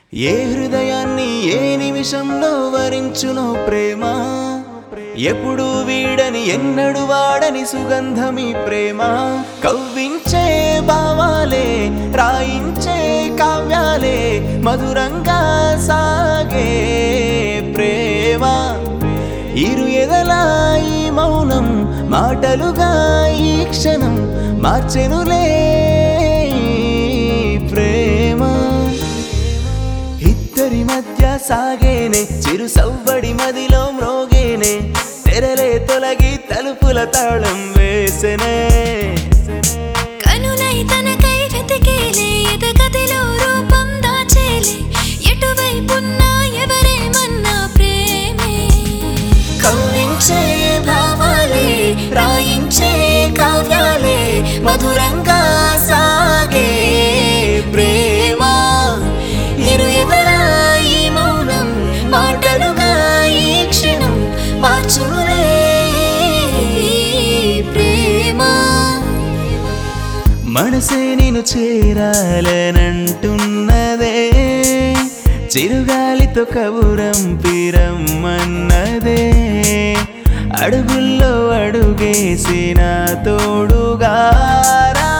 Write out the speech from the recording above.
ఏ హృదయాన్ని ఏ నిమిషంలో వరించునో ప్రేమ ఎప్పుడు వీడని ఎన్నడు వాడని సుగంధమి ప్రేమ కవ్వించే భావాలే రాయించే కావ్యాలే మధురంగా సాగే ప్రేమ ఇరు ఎదలా ఈ మౌనం మాటలుగా ఈ క్షణం మార్చెనులే ఈ ప్రేమ ఇద్దరి మధ్య సాగేనే చిరు సవ్వడి మదిలో మ్రోగేనే తెరలే తొలగి తలుపుల తాళం వేసెనే కనులై తనకై వెతికేలే ఎదగదిలో రూపం దాచేలే ఎటువైపున్నా ఎవరేమన్నా ప్రేమే కవ్వించే భావాలే రాయించే కావ్యాలే మధురంగా సాగే ప్రేమ ఇరు ఎదరా ఈ మౌనం మాటలుగా ఈ క్షణం మార్చులే ప్రేమ మనసే నేను చేరాలనంటున్నదే చిరుగాలితో కబురం పిరమ్మన్నదే అడుగుల్లో అడుగేసిన తోడుగా రా